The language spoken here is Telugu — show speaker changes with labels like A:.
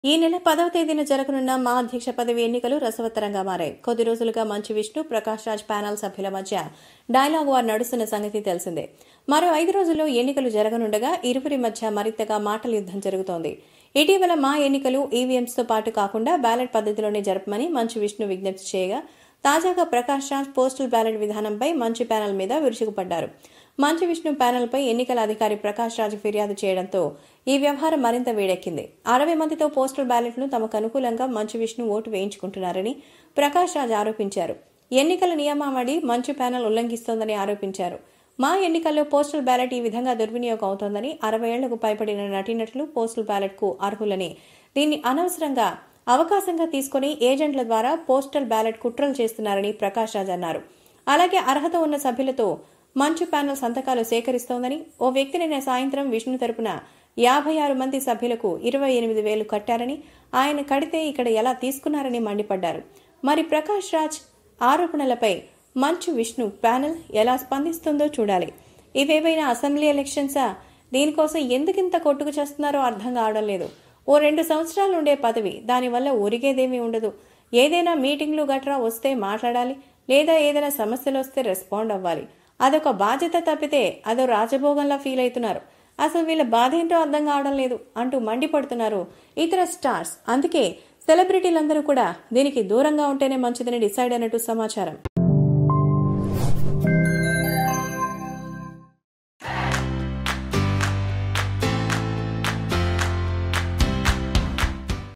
A: ఈ నెల పదవ తేదీన జరగనున్న మా అధ్యక్ష పదవి ఎన్నికలు రసవత్తరంగా మారాయి కొద్ది రోజులుగా మంచు విష్ణు ప్రకాష్ రాజ్ ప్యానల్ సభ్యుల మధ్య డైలాగ్ వార్ నడుస్తున్న సంగతి తెలిసిందే మరో ఐదు రోజుల్లో ఎన్నికలు జరగనుండగా ఇరువురి మధ్య మరింతగా మాటల యుద్ధం జరుగుతోంది ఇటీవల మా ఎన్నికలు ఈవీఎంస్ తో పాటు కాకుండా బ్యాలెట్ పద్ధతిలోనే జరపమని మంచు విష్ణు విజ్ఞప్తి చేయగా తాజాగా ప్రకాష్ రాజ్ పోస్టల్ బ్యాలెట్ విధానంపై మంచు ప్యానల్ మీద విరుచుకుపడ్డారు మంచు విష్ణు ప్యానెల్పై ఎన్నికల అధికారి ప్రకాష్ రాజ్ ఫిర్యాదు చేయడంతో ఈ వ్యవహారం మరింత వేడెక్కింది అరవై మందితో పోస్టల్ బ్యాలెట్ను తమకు అనుకూలంగా మంచు విష్ణు ఓటు వేయించుకుంటున్నారని ప్రకాష్ రాజ్ ఆరోపించారు ఎన్నికల నియమావళి మంచు ప్యానెల్ ఉల్లంఘిస్తోందని ఆరోపించారు మా ఎన్నికల్లో పోస్టల్ బ్యాలెట్ ఈ విధంగా దుర్వినియోగం అవుతోందని అరవై ఏళ్లకు పైబడిన నటీనటులు పోస్టల్ బ్యాలెట్ కు అర్హులని దీన్ని అనవసరంగా అవకాశంగా తీసుకుని ఏజెంట్ల ద్వారా పోస్టల్ బ్యాలెట్ కుట్రలు చేస్తున్నారని ప్రకాష్ రాజ్ అన్నారు అలాగే అర్హత ఉన్న సభ్యులతో మంచు ప్యానెల్ సంతకాలు సేకరిస్తోందని ఓ వ్యక్తి నిన్న సాయంత్రం విష్ణు తరపున యాభై ఆరు మంది సభ్యులకు ఇరవై ఎనిమిది వేలు కట్టారని ఆయన కడితే ఇక్కడ ఎలా తీసుకున్నారని మండిపడ్డారు మరి ప్రకాష్ రాజ్ ఆరోపణలపై మంచు విష్ణు ప్యానెల్ ఎలా స్పందిస్తుందో చూడాలి ఇవేవైనా అసెంబ్లీ ఎలక్షన్సా దీనికోసం ఎందుకింత కొట్టుకు చేస్తున్నారో అర్థం కావడం లేదు ఓ రెండు సంవత్సరాలు ఉండే పదవి దానివల్ల ఒరిగేదేమీ ఉండదు ఏదైనా మీటింగ్లు గట్రా వస్తే మాట్లాడాలి లేదా ఏదైనా సమస్యలు వస్తే రెస్పాండ్ అవ్వాలి అదొక బాధ్యత తప్పితే అదో రాజభోగంలా ఫీల్ అవుతున్నారు అసలు వీళ్ళ బాధ ఏంటో అర్థం కావడం లేదు అంటూ మండిపడుతున్నారు ఇతర స్టార్స్ అందుకే సెలబ్రిటీలందరూ కూడా దీనికి దూరంగా ఉంటేనే మంచిదని డిసైడ్ అయినట్టు సమాచారం